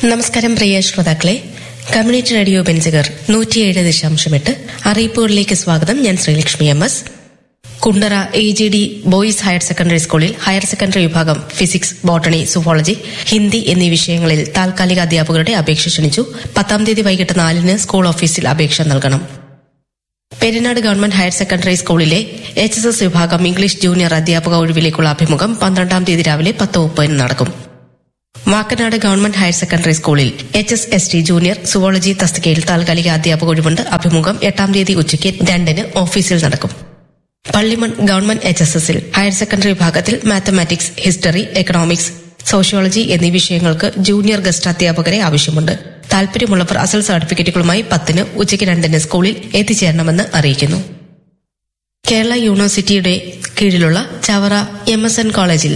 നമസ്കാരം പ്രിയ ശ്രോതാക്കളെ community radio Benziger നൂറ്റിയേഴ് ദശാംശം എട്ട് അറിയിപ്പുകളിലേക്ക് സ്വാഗതം ഞാൻ Sreelakshmi M S Kundara A G D boys higher secondary സ്കൂളിൽ ഹയർ സെക്കൻഡറി വിഭാഗം ഫിസിക്സ് ബോട്ടണി സുവോളജി ഹിന്ദി എന്നീ വിഷയങ്ങളിൽ താൽക്കാലിക അധ്യാപകരുടെ അപേക്ഷ ക്ഷണിച്ചു പത്താം തീയതി വൈകിട്ട് നാലിന് സ്കൂൾ ഓഫീസിൽ അപേക്ഷ നൽകണം പെരിനാട് ഗവൺമെന്റ് ഹയർ സെക്കൻഡറി സ്കൂളിലെ എച്ച് എസ് എസ് വിഭാഗം ഇംഗ്ലീഷ് ജൂനിയർ അധ്യാപക ഒഴിവിലേക്കുള്ള അഭിമുഖം പന്ത്രണ്ടാം തീയതി രാവിലെ പത്ത് മുപ്പതിന് നടക്കും വാക്കനാട് ഗവൺമെന്റ് ഹയർ സെക്കൻഡറി സ്കൂളിൽ H S S T junior zoology തസ്തികയിൽ താൽക്കാലിക അധ്യാപക ഒഴിവുണ്ട് അഭിമുഖം എട്ടാം തീയതി ഉച്ചയ്ക്ക് രണ്ടിന് ഓഫീസിൽ നടക്കും പള്ളിമൺ ഗവൺമെന്റ് എച്ച് എസ് എസിൽ ഹയർ സെക്കൻഡറി വിഭാഗത്തിൽ മാത്തമാറ്റിക്സ് ഹിസ്റ്ററി എക്കണോമിക്സ് സോഷ്യോളജി എന്നീ വിഷയങ്ങൾക്ക് ജൂനിയർ ഗസ്റ്റ് അധ്യാപകരെ ആവശ്യമുണ്ട് താൽപര്യമുള്ളവർ അസൽ സർട്ടിഫിക്കറ്റുകളുമായി പത്തിന് ഉച്ചയ്ക്ക് രണ്ടിന് സ്കൂളിൽ എത്തിച്ചേരണമെന്ന് അറിയിക്കുന്നു കേരള യൂണിവേഴ്സിറ്റിയുടെ കീഴിലുള്ള ചവറ എം എസ് എൻ കോളേജിൽ